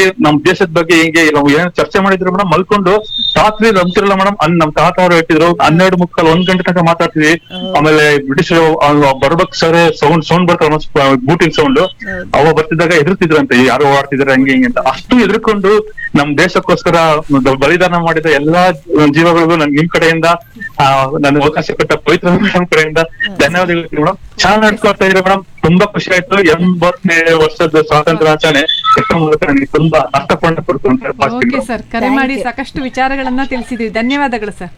ನಮ್ ದೇಶದ ಬಗ್ಗೆ ಹಿಂಗೆ ನಾವು ಏನ್ ಚರ್ಚೆ ಮಾಡಿದ್ರು ಮೇಡಮ್ ಮಲ್ಕೊಂಡು ರಾತ್ರಿ ನಂಬ್ತಿರಲ್ಲ ಮೇಡಮ್ ನಮ್ ತಾತ ಅವ್ರು ಹೇಳ್ತಿದ್ರು ಹನ್ನೆರಡು ಮುಕ್ಕಾಲ್ ಒಂದ್ ಗಂಟೆ ತನಕ ಮಾತಾಡ್ತಿದ್ವಿ ಆಮೇಲೆ ಬ್ರಿಟಿಷ್ ಬರ್ಬಕ್ ಸರ್ ಸೌಂಡ್ ಸೌಂಡ್ ಬರ್ತಾರೆ ಬೂಟಿಂಗ್ ಸೌಂಡ್ ಅವ ಬರ್ತಿದ್ದಾಗ ಎದುರ್ತಿದ್ರಂತೆ ಯಾರೋ ಓಡಾಡ್ತಿದಾರೆ ಹಂಗೆ ಹಿಂಗೆ ಅಂತ ಅಷ್ಟು ಎದುರ್ಕೊಂಡು ನಮ್ ದೇಶಕ್ಕೋಸ್ಕರ ಒಂದು ಬಲಿದಾನ ಮಾಡಿದ ಎಲ್ಲಾ ಜೀವಗಳಿಗೂ ನನ್ ನಿಮ್ ಕಡೆಯಿಂದ ಆ, ನನ್ನ ಅವಕಾಶ ಕೊಟ್ಟ ಪವಿತ್ರ ಮೇಡಮ್ ಕಡೆಯಿಂದ ಧನ್ಯವಾದಗಳು ಮೇಡಮ್ ಚೆನ್ನಾಗಿ ನಡ್ಕೊಳ್ತಾ ಇದ್ರೆ ಮೇಡಮ್ ತುಂಬಾ ಖುಷಿ ಆಯ್ತು ಎಂಬತ್ತನೇ ವರ್ಷದ ಸ್ವಾತಂತ್ರ್ಯ ಆಚರಣೆ ಎಷ್ಟೋ ಮೂಲಕ ನನಗೆ ತುಂಬಾ ಅರ್ಥಪೂರ್ಣ ಕೊಡ್ತು ಅಂತ ಓಕೆ ಭಾವಿಸ್ತೀನಿ ಸರ್ ಕರೆ Thank ಮಾಡಿ you. ಸಾಕಷ್ಟು ವಿಚಾರಗಳನ್ನ ತಿಳಿಸಿದ್ದೀವಿ ಧನ್ಯವಾದಗಳು ಸರ್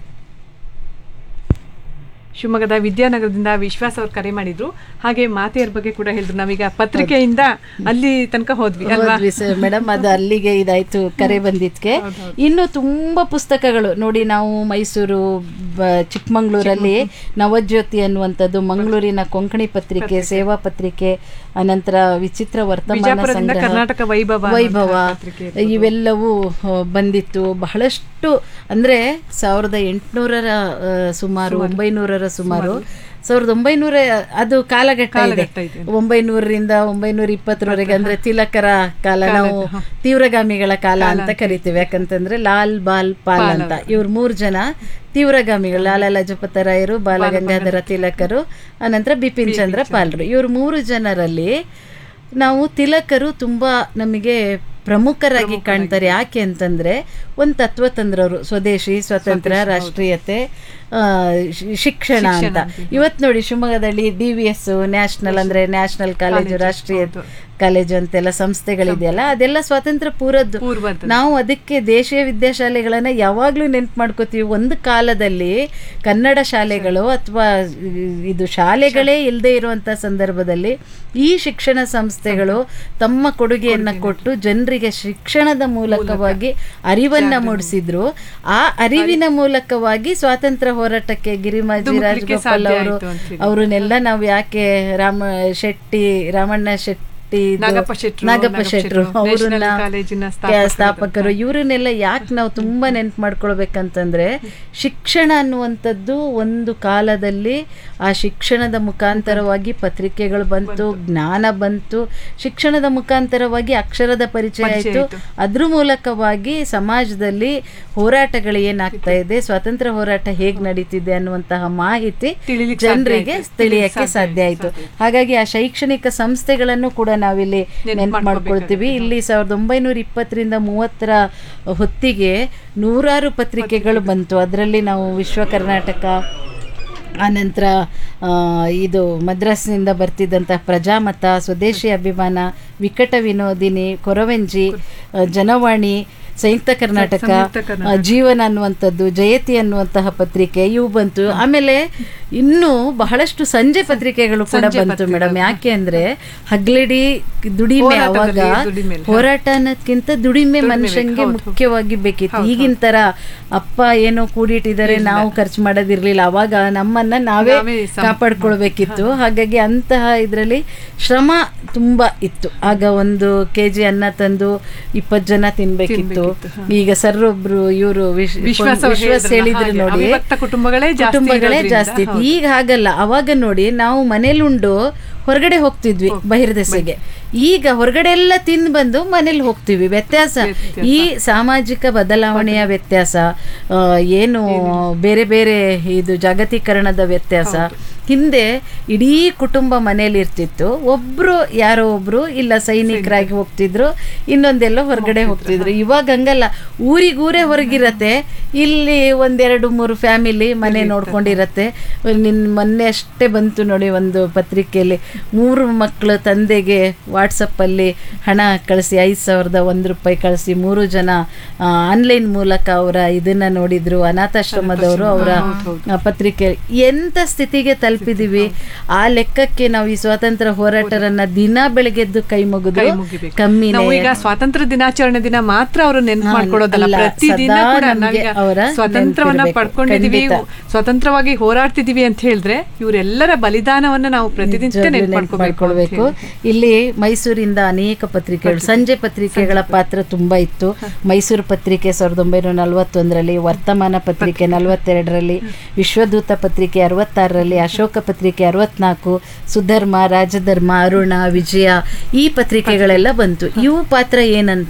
ಶಿವಮೊಗ್ಗದ ವಿದ್ಯಾನಗರದಿಂದ ವಿಶ್ವಾಸ್ ಅವ್ರು ಕರೆ ಮಾಡಿದ್ರು ಹಾಗೆ ಮಾತೆಯರ ಬಗ್ಗೆ ಕೂಡ ಹೇಳಿದ್ರು ನಾವೀಗ ಪತ್ರಿಕೆಯಿಂದ ಅಲ್ಲಿ ತನಕ ಹೋದ್ವಿ ಅಲ್ವಾ ಹೋದ್ವಿ ಸರ್ ಮೇಡಮ್ ಅದು ಅಲ್ಲಿಗೆ ಇದಾಯ್ತು ಕರೆ ಬಂದಿದ್ಕೆ ಇನ್ನು ತುಂಬಾ ಪುಸ್ತಕಗಳು ನೋಡಿ ನಾವು ಮೈಸೂರು ಬ- ಚಿಕ್ಕಮಂಗ್ಳೂರಲ್ಲಿ ನವಜ್ಯೋತಿ ಅನ್ನುವಂಥದ್ದು ಮಂಗಳೂರಿನ ಕೊಂಕಣಿ ಪತ್ರಿಕೆ ಸೇವಾ ಪತ್ರಿಕೆ ಅನಂತರ ವಿಚಿತ್ರ ವರ್ತಮಾನ ವಿಜಯಪುರದಿಂದ ಸಂಗ್ರಹ ಕರ್ನಾಟಕ ವೈಭವ ವೈಭವ ಅನ್ನುವಂಥ ಪತ್ರಿಕೆ ಇರ್ಬೋದು. ಇವೆಲ್ಲವೂ ಆ, ಬಂದಿತ್ತು ಬಹಳಷ್ಟು ಅಂದ್ರೆ ಸಾವಿರದ ಎಂಟುನೂರರ ಆ, ಸುಮಾರು ಒಂಬೈನೂರರ ಸುಮಾರು ಸಾವಿರದ ಒಂಬೈನೂರ ಅದು ಕಾಲಘಟ್ಟ ಇದೆ ಕಾಲಘಟ್ಟ ಇದೆ. ಒಂಬೈನೂರರಿಂದ ಒಂಬೈನೂರ ಇಪ್ಪತ್ತರವರೆಗೆ ಅಂದ್ರೆ ತಿಲಕರ ಕಾಲ ನಾವು ತೀವ್ರಗಾಮಿಗಳ ಕಾಲ ಅಂತ ಕರಿತೀವಿ ಯಾಕಂತಂದ್ರೆ ಲಾಲ್ ಬಾಲ್ ಪಾಲ್ ಅಂತ ಇವ್ರು ಮೂರು ಜನ ತೀವ್ರಗಾಮಿಗಳು ಲಾಲ ಲಜಪತ ರಾಯರು ಬಾಲಗಂಗಾಧರ ತಿಲಕರು ಅನಂತರ ಬಿಪಿನ್ ಚಂದ್ರ ಪಾಲ್ರು ಇವ್ರು ಮೂರು ಜನರಲ್ಲಿ ನಾವು ತಿಲಕರು ತುಂಬಾ ನಮಗೆ ಪ್ರಮುಖರಾಗಿ ಕಾಣ್ತಾರೆ ಯಾಕೆ ಅಂತಂದ್ರೆ ಒಂದು ತತ್ವ ತಂದ್ರವರು ಸ್ವದೇಶಿ ಸ್ವತಂತ್ರ ರಾಷ್ಟ್ರೀಯತೆ ಆ, ಶಿ- ಶಿಕ್ಷಣ ಅಂತ ಇವತ್ತು ನೋಡಿ ಶಿವಮೊಗ್ಗದಲ್ಲಿ ಡಿ ವಿ ಎಸ್ ನ್ಯಾಷನಲ್ ಅಂದ್ರೆ ನ್ಯಾಷನಲ್ ಕಾಲೇಜು ರಾಷ್ಟ್ರೀಯ ಕಾಲೇಜು ಅಂತೆಲ್ಲ ಸಂಸ್ಥೆಗಳಿದೆಯಲ್ಲ ಅದೆಲ್ಲ ಸ್ವಾತಂತ್ರ್ಯ ಪೂರದ್ದು ಪೂರ್ವದ್ದು. ನಾವು ಅದಕ್ಕೆ ದೇಶೀಯ ವಿದ್ಯಾಶಾಲೆಗಳನ್ನ ಯಾವಾಗ್ಲೂ ನೆನ್ಪು ಮಾಡ್ಕೋತೀವಿ ಒಂದು ಕಾಲದಲ್ಲಿ ಕನ್ನಡ ಶಾಲೆಗಳು ಅಥವಾ ಇದು ಶಾಲೆಗಳೇ ಇಲ್ಲದೆ ಇರುವಂತ ಸಂದರ್ಭದಲ್ಲಿ ಈ ಶಿಕ್ಷಣ ಸಂಸ್ಥೆಗಳು ತಮ್ಮ ಕೊಡುಗೆಯನ್ನ ಕೊಟ್ಟು ಜನರಿಗೆ ಶಿಕ್ಷಣದ ಮೂಲಕವಾಗಿ ಅರಿವನ್ನ ಮೂಡಿಸಿದ್ರು ಆ ಅರಿವಿನ ಮೂಲಕವಾಗಿ ಸ್ವಾತಂತ್ರ್ಯ ಹೋರಾಟಕ್ಕೆ ಗಿರಿಮಾಜಿ ಧುಮುಕ್ಲಿಕ್ಕೆ ರಾಜಗೋಪಾಲ್ ಸಾಧ್ಯ ಅವರು ಆಯ್ತು ಅಂತೀರಿ. ಅವ್ರನ್ನೆಲ್ಲ ನಾವು ಯಾಕೆ ರಾಮ ಶೆಟ್ಟಿ ರಾಮಣ್ಣ ಶೆಟ್ಟಿ ಇದು- ನಾಗಪ್ಪ ಶೆಟ್ರು, ನಾಗಪ್ಪ ನಾಗಪ್ಪ ಶೆಟ್ರು ಶೆಟ್ರು, ಅವ್ರನ್ನ ನ್ಯಾಷನಲ್ ಕಾಲೇಜಿನ ಕೆ- ಸ್ಥಾಪಕರು. ಸ್ಥಾಪಕರು ಇವರನ್ನೆಲ್ಲ ಯಾಕೆ ನಾವು ತುಂಬಾ ನೆನ್ಪು ಮಾಡ್ಕೊಳ್ಬೇಕಂತಂದ್ರೆ ಶಿಕ್ಷಣ ಅನ್ನುವಂಥದ್ದು ಒಂದು ಕಾಲದಲ್ಲಿ ಆ ಶಿಕ್ಷಣದ ಮುಖಾಂತರವಾಗಿ ಪತ್ರಿಕೆಗಳು ಬಂತು ಜ್ಞಾನ ಬಂತು ಶಿಕ್ಷಣದ ಮುಖಾಂತರವಾಗಿ ಅಕ್ಷರದ ಪರಿಚಯ ಆಯಿತು ಅದ್ರ ಮೂಲಕವಾಗಿ ಸಮಾಜದಲ್ಲಿ ಹೋರಾಟಗಳು ಏನಾಗ್ತಾ ಇದೆ ಸ್ವಾತಂತ್ರ್ಯ ಹೋರಾಟ ಹೇಗ್ ನಡೀತಿದೆ ಅನ್ನುವಂತಹ ಮಾಹಿತಿ ತಿಳಿಲಿಕ್ಕೆ ಸಾಧ್ಯ ಜನರಿಗೆ ಆಯ್ತು. ತಿಳಿಯಕ್ಕೆ ಸಾಧ್ಯ ಆಯ್ತು ಹಾಗಾಗಿ ಆ ಶೈಕ್ಷಣಿಕ ಸಂಸ್ಥೆಗಳನ್ನು ಕೂಡ ನಾವಿಲ್ಲಿ ನೆನ್ಪು ಮಾಡ್ಕೊಳ್ತೀವಿ ಇಲ್ಲಿ ಸಾವಿರದ ಒಂಬೈನೂರ ಇಪ್ಪತ್ತರಿಂದ ಮೂವತ್ತರ ಹೊತ್ತಿಗೆ ನೂರಾರು ಪತ್ರಿಕೆಗಳು ಬಂತು ಅದರಲ್ಲಿ ನಾವು ವಿಶ್ವ ಕರ್ನಾಟಕ ಆನಂತರ ಆ, ಇದು ಮದ್ರಾಸ್ನಿಂದ ಬರ್ತಿದ್ದಂತಹ ಪ್ರಜಾಮತ ಸ್ವದೇಶಿ ಅಭಿಮಾನ ವಿಕಟ ವಿನೋದಿನಿ ಕೊರವಂಜಿ ಆ, ಜನವಾಣಿ ಸಂಯುಕ್ತ ಕರ್ನಾಟಕ ಸಂಯುಕ್ತ ಕರ್ನಾಟಕ. ಆ, ಜೀವನ ಅನ್ನುವಂಥದ್ದು ಜಯತಿ ಅನ್ನುವಂತಹ ಪತ್ರಿಕೆ ಇವು ಬಂತು ಆಮೇಲೆ ಇನ್ನು ಬಹಳಷ್ಟು ಸಂಜೆ ಪತ್ರಿಕೆಗಳು ಕೂಡ ಸಂಜೆ ಬಂತು ಮೇಡಮ್ ಯಾಕೆ ಅಂದ್ರೆ ಹಗ್ಲಡಿ ದುಡಿಮೆ ಅವಾಗ ಹೋರಾಟದಲ್ಲಿ ದುಡಿಮೆ ಇಲ್ಲ. ಹೋರಾಟ ಅನ್ನೋದ್ಕಿಂತ ದುಡಿಮೆ ಮನುಷ್ಯನ್ಗೆ ಮುಖ್ಯವಾಗಿ ಬೇಕಿತ್ತು ಈಗಿನ ತರ ಅಪ್ಪ ಏನೋ ಕೂಡಿಟ್ಟಿದ್ದಾರೆ ನಾವು ಖರ್ಚು ಮಾಡೋದಿರ್ಲಿಲ್ಲ ಅವಾಗ ನಮ್ಮನ್ನ ನಾವೇ ನಾವೇ ಸಂ- ಕಾಪಾಡ್ಕೊಳ್ಬೇಕಿತ್ತು ಹಾಗಾಗಿ ಅಂತಹ ಇದರಲ್ಲಿ ಶ್ರಮ ತುಂಬಾ ಇತ್ತು ಆಗ ಒಂದು ಕೆ ಜಿ ಅನ್ನ ತಂದು ಇಪ್ಪತ್ತು ಜನ ತಿನ್ಬೇಕಿತ್ತು ಈಗ ಸರ್ ಒಬ್ರು ಇವರು ವಿಶ್ವಾಸ ಅವ್ರು ವಿಶ್ವಾಸ ಹೇಳಿದ್ರಲ್ಲ ಹೇಳಿದ್ರು ಹಾಗೆ, ನೋಡಿ ಅವಿಭಕ್ತ ಕುಟುಂಬಗಳೇ ಜಾಸ್ತಿ ಕುಟುಂಬಗಳೇ ಇರೋದ್ರಿಂದ, ಜಾಸ್ತಿ ಇತ್ತು. ಹೌದು. ಈಗ ಹಾಗಲ್ಲ ಅವಾಗ ನೋಡಿ ನಾವು ಮನೇಲುಂಡು ಹೊರಗಡೆ ಹೋಗ್ತಿದ್ವಿ ಬಹಿರ್ದೆಸೆಗೆ ಈಗ ಹೊರಗಡೆ ಎಲ್ಲ ತಿಂದು ಬಂದು ಮನೇಲಿ ಹೋಗ್ತೀವಿ ವ್ಯತ್ಯಾಸ ಈ ಸಾಮಾಜಿಕ ಬದಲಾವಣೆಯ ವ್ಯತ್ಯಾಸ ಆ, ಏನು ಬೇರೆ ಬೇರೆ ಇದು ಜಾಗತೀಕರಣದ ವ್ಯತ್ಯಾಸ ಹಿಂದೆ ಇಡೀ ಕುಟುಂಬ ಮನೇಲಿ ಇರ್ತಿತ್ತು ಒಬ್ರು ಯಾರೋ ಒಬ್ರು ಇಲ್ಲ ಸೈನಿಕರಾಗಿ ಹೋಗ್ತಿದ್ರು ಇನ್ನೊಂದೆಲ್ಲ ಹೊರಗಡೆ ಹೋಗ್ತಿದ್ರು ಇವಾಗ ಹಂಗಲ್ಲ ಊರಿಗೂರೇ ಹೊರಗಿರತ್ತೆ ಇಲ್ಲಿ ಒಂದೆರಡು ಮೂರು ಫ್ಯಾಮಿಲಿ ಮನೆ ನೋಡ್ಕೊಂಡಿರತ್ತೆ ನಿನ್ ಮೊನ್ನೆ ಅಷ್ಟೇ ಬಂತು ನೋಡಿ ಒಂದು ಪತ್ರಿಕೆಯಲ್ಲಿ ಮೂರು ಮಕ್ಕಳು ತಂದೆಗೆ ವಾಟ್ಸಪ್ಪಲ್ಲಿ ಹಣ ಕಳಿಸಿ ಐದು ಸಾವಿರದ ಒಂದು ರೂಪಾಯಿ ಕಳಿಸಿ ಮೂರು ಜನ ಆನ್ಲೈನ್ ಮೂಲಕ ಅವರ ಇದನ್ನ ನೋಡಿದ್ರು ಅನಾಥಾಶ್ರಮದವರು ಅವರ ಪತ್ರಿಕೆ ಎಂತ ಸ್ಥಿತಿಗೆ ತಲುಪಿದೀವಿ ಆ ಲೆಕ್ಕಕ್ಕೆ ನಾವು ಈ ಸ್ವಾತಂತ್ರ್ಯ ಹೋರಾಟರನ್ನ ದಿನ ಬೆಳಗ್ಗೆದ್ದು ಕೈ ಮುಗಿದು ಮುಗಿಬೇಕು. ಕಮ್ಮಿನೇ ನಾವು ಈಗ ಸ್ವಾತಂತ್ರ್ಯ ದಿನಾಚರಣೆ ದಿನ ಮಾತ್ರ ಅವರು ನೆನ್ಪು ಹಾ, ಮಾಡ್ಕೊಳ್ಳೋದಲ್ಲ ಅಲ್ಲ, ಪ್ರತಿದಿನ ಸದಾ ಕೂಡ ನಮ್ಗೆ ನಾವೀಗ ಅವರ ಸ್ವಾತಂತ್ರ್ಯವನ್ನ ನೆನ್ಪಿರ್ಬೇಕು. ಪಡ್ಕೊಂಡಿದೀವಿ ಖಂಡಿತ. ಸ್ವತಂತ್ರವಾಗಿ ಹೋರಾಡ್ತಿದೀವಿ ಅಂತ ಹೇಳಿದ್ರೆ ಇವರೆಲ್ಲರ ಬಲಿದಾನವನ್ನ ನಾವು ಪ್ರತಿದಿನ ನಿಜವಾಗ್ಲೂ ನೆನ್ಪು ನೆನ್ಪು ಮಾಡ್ಕೋಬೇಕು ಮಾಡ್ಕೊಳ್ಬೇಕು ಇಲ್ಲಿ ಮೈಸೂರಿಂದ ಅನೇಕ ಪತ್ರಿಕೆಗಳು ಸಂಜೆ ಪತ್ರಿಕೆಗಳ ಪಾತ್ರ ತುಂಬಾ ಇತ್ತು ಮೈಸೂರು ಪತ್ರಿಕೆ ಸಾವಿರದ ಒಂಬೈನೂರ ನಲವತ್ತೊಂದರಲ್ಲಿ ವರ್ತಮಾನ ಪತ್ರಿಕೆ ನಲವತ್ತೆರಡರಲ್ಲಿ ವಿಶ್ವದೂತ ಪತ್ರಿಕೆ ಅರವತ್ತಾರರಲ್ಲಿ ಅಶೋಕ ಪತ್ರಿಕೆ ಅರವತ್ನಾಲ್ಕು ಸುಧರ್ಮ ರಾಜಧರ್ಮ ಅರುಣ ವಿಜಯ ಈ ಪತ್ರಿಕೆಗಳೆಲ್ಲ ಬಂತು ಇವು ಪಾತ್ರ ಏನಂತ